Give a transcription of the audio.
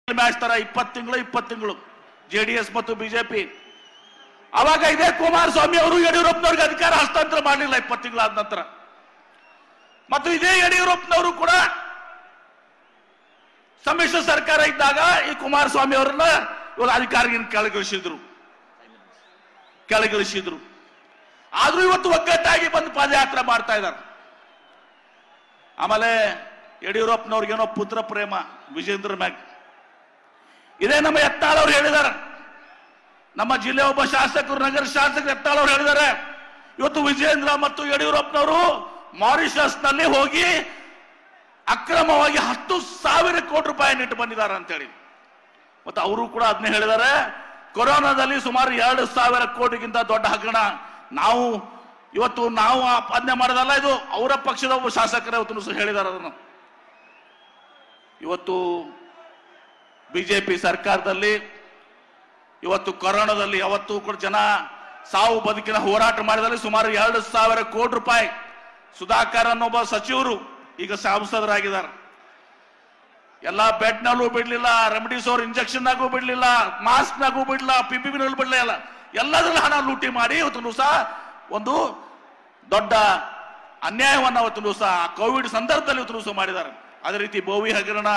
match ತರ ಇಪ್ಪತ್ತು ತಿಂಗಳು ಇಪ್ಪತ್ತು ತಿಂಗಳು ಜೆಡಿಎಸ್ ಮತ್ತು ಬಿಜೆಪಿ ಅವಾಗ ಇದೇ ಕುಮಾರಸ್ವಾಮಿ ಅವರು ಯಡಿಯೂರಪ್ಪನವ್ರಿಗೆ ಅಧಿಕಾರ ಹಸ್ತಾಂತರ ಮಾಡಲಿಲ್ಲ ಇಪ್ಪತ್ತು ತಿಂಗಳಾದ ನಂತರ ಮತ್ತು ಇದೇ ಯಡಿಯೂರಪ್ಪನವರು ಕೂಡ ಸಮ್ಮಿಶ್ರ ಸರ್ಕಾರ ಇದ್ದಾಗ ಈ ಕುಮಾರಸ್ವಾಮಿ ಅವರನ್ನ ಇವಾಗ ಅಧಿಕಾರಿಯನ್ನು ಕೆಳಗಿಳಿಸಿದ್ರು ಕೆಳಗಿಳಿಸಿದ್ರು ಆದ್ರೂ ಇವತ್ತು ಒಗ್ಗಟ್ಟಾಗಿ ಬಂದು ಪಾದಯಾತ್ರೆ ಮಾಡ್ತಾ ಇದ್ದಾರೆ ಆಮೇಲೆ ಯಡಿಯೂರಪ್ಪನವ್ರಿಗೇನೋ ಪುತ್ರ ಪ್ರೇಮ ವಿಜೇಂದ್ರ ಮ್ಯಾಗ್ ಇದೇ ನಮ್ಮ ಯತ್ನಾಳ್ ಅವ್ರು ಹೇಳಿದ್ದಾರೆ ನಮ್ಮ ಜಿಲ್ಲೆ ಒಬ್ಬ ಶಾಸಕರು ನಗರ ಶಾಸಕರು ಯತ್ನಾಳ್ ಅವ್ರು ಹೇಳಿದ್ದಾರೆ ಇವತ್ತು ವಿಜೇಂದ್ರ ಮತ್ತು ಯಡಿಯೂರಪ್ಪನವರು ಮಾರಿಷಸ್ ನಲ್ಲಿ ಹೋಗಿ ಅಕ್ರಮವಾಗಿ ಹತ್ತು ಸಾವಿರ ಕೋಟಿ ರೂಪಾಯಿ ಇಟ್ಟು ಬಂದಿದ್ದಾರೆ ಅಂತೇಳಿ ಮತ್ತು ಅವರು ಕೂಡ ಅದನ್ನೇ ಹೇಳಿದ್ದಾರೆ ಕೊರೋನಾದಲ್ಲಿ ಸುಮಾರು ಎರಡು ಸಾವಿರ ಕೋಟಿಗಿಂತ ದೊಡ್ಡ ಹಗರಣ ನಾವು ಇವತ್ತು ನಾವು ಆಪಾದನೆ ಮಾಡೋದಲ್ಲ ಇದು ಅವರ ಪಕ್ಷದ ಒಬ್ಬ ಶಾಸಕರೇ ಇವತ್ತು ಸಹ ಹೇಳಿದ್ದಾರೆ ಅದನ್ನು ಇವತ್ತು ಬಿಜೆಪಿ ಸರ್ಕಾರದಲ್ಲಿ ಇವತ್ತು ಕೊರೋನಾದಲ್ಲಿ ಯಾವತ್ತೂ ಕೂಡ ಜನ ಸಾವು ಬದುಕಿನ ಹೋರಾಟ ಮಾಡಿದಲ್ಲಿ ಸುಮಾರು ಎರಡು ಸಾವಿರ ಕೋಟಿ ರೂಪಾಯಿ ಸುಧಾಕರ್ ಅನ್ನೊಬ್ಬ ಸಚಿವರು ಈಗ ಸಂಸದರಾಗಿದ್ದಾರೆ ಎಲ್ಲ ಬೆಡ್ ನಲ್ಲೂ ಬಿಡ್ಲಿಲ್ಲ ರೆಮಿಡಿಸೋರ್ ಇಂಜೆಕ್ಷನ್ ನಾಗೂ ಬಿಡ್ಲಿಲ್ಲ ಮಾಸ್ಕ್ ನಾಗೂ ಬಿಡ್ಲಿಲ್ಲ ಪಿಪಿಬಿ ನಲ್ಲಿ ಬಿಡ್ಲಿಲ್ಲ ಎಲ್ಲದರಲ್ಲೂ ಹಣ ಲೂಟಿ ಮಾಡಿ ಇವತ್ತು ಸಹ ಒಂದು ದೊಡ್ಡ ಅನ್ಯಾಯವನ್ನ ಅವತ್ತು ಸಹ ಕೋವಿಡ್ ಸಂದರ್ಭದಲ್ಲಿ ಇವತ್ತು ಸಹ ಮಾಡಿದ್ದಾರೆ ಅದೇ ರೀತಿ ಬೋವಿ ಹಗರಣ